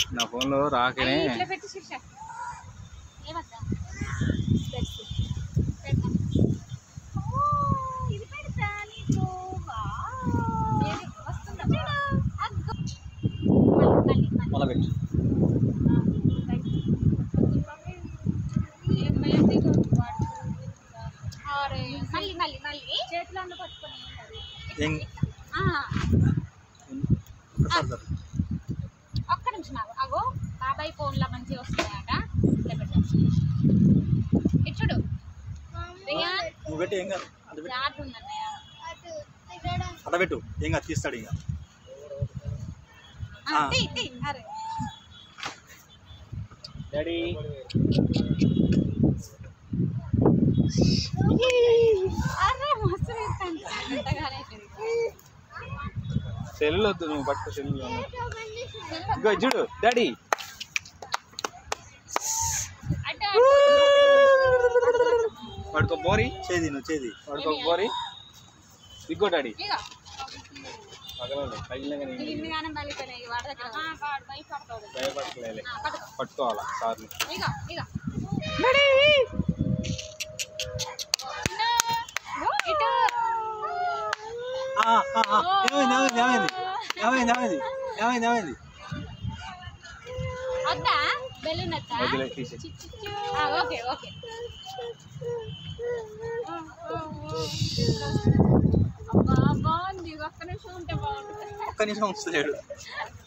నా ఫోన్లో రాకనే అయ్యి ఇట్లా పెట్టి శిక్ష ఏమద్దా పెట్టు. పెడతా. ఓ, ఇది పెడతా నీకు. వావ్. ఏది? వస్తుందా? చూడు. అగ్గో. మళ్ళీ, మళ్ళీ, మళ్ళీ. మళ్ళీ పెట్టు మళ్ళీ మళ్ళీ మళ్ళీ చేతిలో ఉన్న పట్టుకొని ఏం ఆ, ఒకసారి జరుగు. ఒక్క నిమిషం ఆగు అగో బాబాయ్ ఫోన్లో మంచిగా వస్తున్నాయట ఇట్లా పెట్టు. ఇటు చూడు రియా నువ్వు పెట్టి ఏం కాదు అటు పెట్టు జాడ్ ఉందన్నయ్య అట్లా పెట్టు ఏం కాదు తీస్తాడు ఇంకా ఆ, ఆ. తీ, తీ. అరే డాడీ అరే మస్తు వేస్తాను అంతగానే సెల్ వద్దు నువ్వు పట్టుకో సెల్ ఇంకో చూడు డాడీ అంటే పడుకో బోరి చేది నువ్వు చేది పడుకో బోరి ఇగ్గో డాడీ ఇక పగలండి పగిలిన ఇల్లుగానే బలిపోయినాయి వాడి దగ్గర వాడు భయపడతాడు భయపడలేదు ఆ, పట్టుకో పట్టుకోవాలా సార్లు ఇక ఇక ఇటు ఏమైంది ఏమైంది ఏమైంది ఏమైంది ఏమైంది ఏమైంది వద్దా బెలూన్ వద్దా వదిలే తీసి ఆ, ఓకే ఓకే అబ్బా బాగుంది ఒక్క నిమిషం ఉంటే బాగుంటుంది ఒక్క నిమిషం వస్తలేడు